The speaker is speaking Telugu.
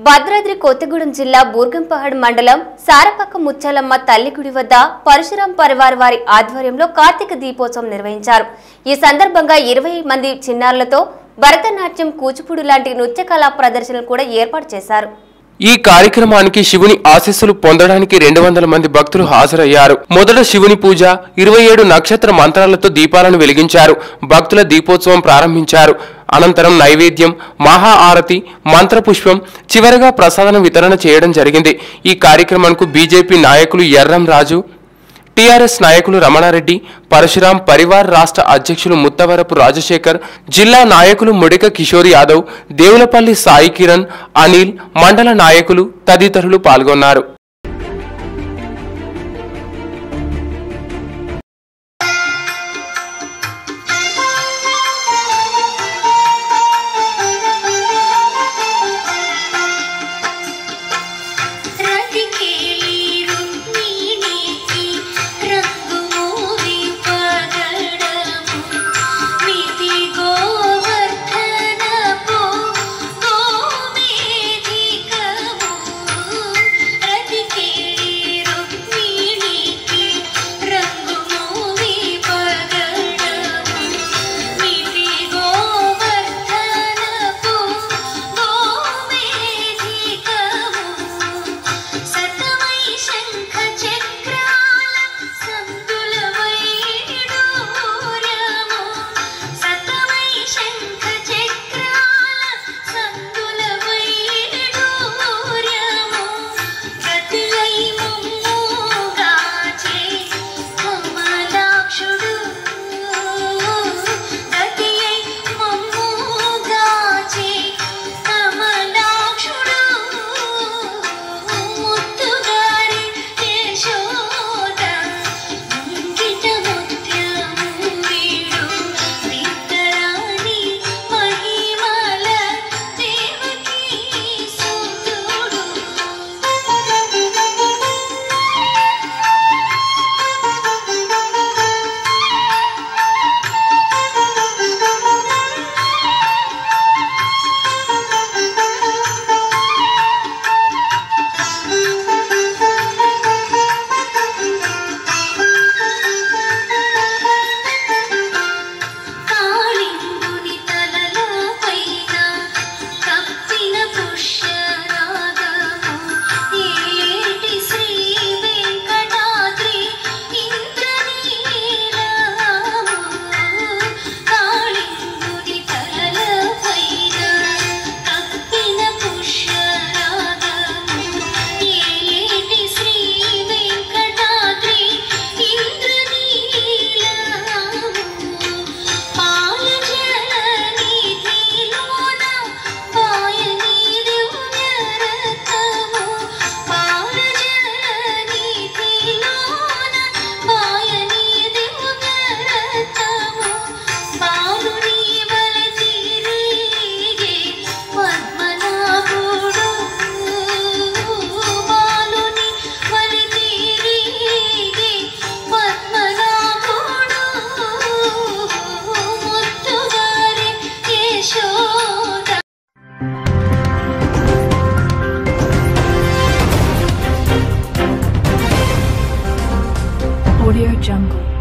భద్రాద్రి కొత్తగూడెం జిల్లా బూర్గంపహడ్ మండలం సారపక్క ముచ్చాలమ్మ తల్లి గుడి వద్ద పరశురాం పరివార్ వారి ఆధ్వర్యంలో కార్తీక దీపోత్సవం నిర్వహించారు ఈ సందర్భంగా ఇరవై మంది చిన్నారులతో భరతనాట్యం కూచిపూడి లాంటి నృత్య కళా ప్రదర్శనలు కూడా ఏర్పాటు చేశారు ఈ కార్యక్రమానికి శివుని ఆశీస్సులు పొందడానికి రెండు వందల మంది భక్తులు హాజరయ్యారు మొదట శివుని పూజ ఇరవై ఏడు నక్షత్ర మంత్రాలతో దీపాలను వెలిగించారు భక్తుల దీపోత్సవం ప్రారంభించారు అనంతరం నైవేద్యం మహా ఆరతి మంత్రపుష్పం చివరగా ప్రసాదం వితరణ చేయడం జరిగింది ఈ కార్యక్రమానికి బీజేపీ నాయకులు ఎర్రం రాజు టీఆర్ఎస్ నాయకులు రమణారెడ్డి పరశురాం పరివార్ రాష్ట్ర అధ్యక్షులు ముత్తవరపు రాజశేఖర్ జిల్లా నాయకులు ముడిక కిషోర్ యాదవ్ దేవులపల్లి సాయి కిరణ్ అనిల్ మండల నాయకులు తదితరులు పాల్గొన్నారు రతికేలీరు నీనికి రంగుమూవి పగడము మితి గోవర్ధనపు గోమేధికము రతికేలీరు నీనికి రంగుమూవి పగడము మితి గోవర్ధనపు గోమేధికము సతమై శంఖ చక్రాల సంతుల వైడూర్యము సతమై శంఖ చక్రాల సంతుల వైడూర్యము గతిలై ముమ్ముగాచే కమలాక్షుడు గతియై మమ్ముగాచే కమలాక్షుడు ముత్తుగారి యశోద ముంగిట ముత్యము వీడు విత్తరాణి మహిమల దేవకీ సుతుడు కాళింగుని తలలో పైన కప్పిన పుష్యరాగము ఏటి శ్రీ వెంకటాద్రి ఇంద్రనీలము కాళింగుని తలలో పైన కప్పిన పుష్యరాగము ఏటి శ్రీ వెంకటాద్రి ఇంద్రనీలము పాల జలనిధిలోన పాయని దివ్యరత్నము పాల జలనిధిలోన పాయని దివ్యరత్నము బాలుని వలె తిరిగే పద్మనాభుడు బాలుని వలె తిరిగే పద్మనాభుడు ముత్తుగారి యశోద Audio Jungle.